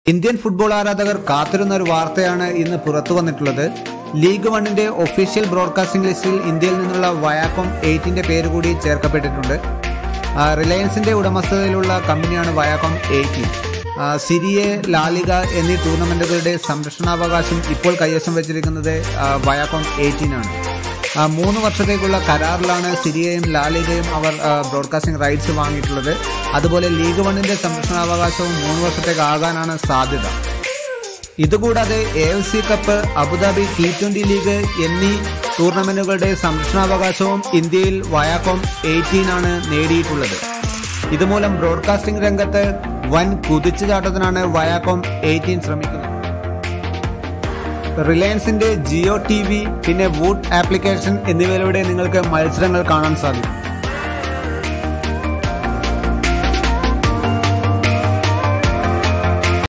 Indian football ആരാധകർ കാത്തിരുന്ന ഒരു വാർത്തയാണ് ഇന്ന് പുറത്തു വന്നിട്ടുള്ളത് ലീഗ് വണ്ണിന്റെ ഒഫീഷ്യൽ ബ്രോഡ്കാസ്റ്റിംഗ് ലിസ്റ്റിൽ ഇന്ത്യയിൽ നിന്നുള്ള വയാക്കോം എയ്റ്റിന്റെ പേര് കൂടി ചേർക്കപ്പെട്ടിട്ടുണ്ട് ആ, റിലയൻസിന്റെ ഉടമസ്ഥതയിലുള്ള കമ്പനിയാണ് വയാക്കോം എയ്റ്റീൻ സിരിയെ ലാലിക എന്നീ ടൂർണമെന്റുകളുടെ സംരക്ഷണാവകാശം ഇപ്പോൾ കൈവശം വെച്ചിരിക്കുന്നത് ആ, വയാക്കോം എയ്റ്റീൻ ആണ് ആ, മൂന്ന് വർഷത്തേക്കുള്ള കരാറിലാണ് സിരിയയും ലാലിഗയും അവർ ആ, ബ്രോഡ്കാസ്റ്റിംഗ് റൈറ്റ്സ് വാങ്ങിയിട്ടുള്ളത് അതുപോലെ ലീഗ് വണ്ണിന്റെ സംരക്ഷണാവകാശവും മൂന്ന് വർഷത്തേക്ക് ആകാനാണ് സാധ്യത ഇതുകൂടാതെ A F C cup Abu Dhabi T twenty league എന്നീ ടൂർണമെന്റുകളുടെ സംരക്ഷണാവകാശവും ഇന്ത്യയിൽ വയാകോം എയ്റ്റീൻ ആണ് നേടിയിട്ടുള്ളത് ഇതുമൂലം ബ്രോഡ്കാസ്റ്റിംഗ് രംഗത്ത് വൻ കുതിച്ചുചാട്ടത്തിനാണ് വയാകോം എയ്റ്റീൻ ശ്രമിക്കുന്നത് റിലയൻസിന്റെ ജിയോ ടി വി പിന്നെ വൂട്ട് ആപ്ലിക്കേഷൻ എന്നിവയിലൂടെ നിങ്ങൾക്ക് മത്സരങ്ങൾ കാണാൻ സാധിക്കും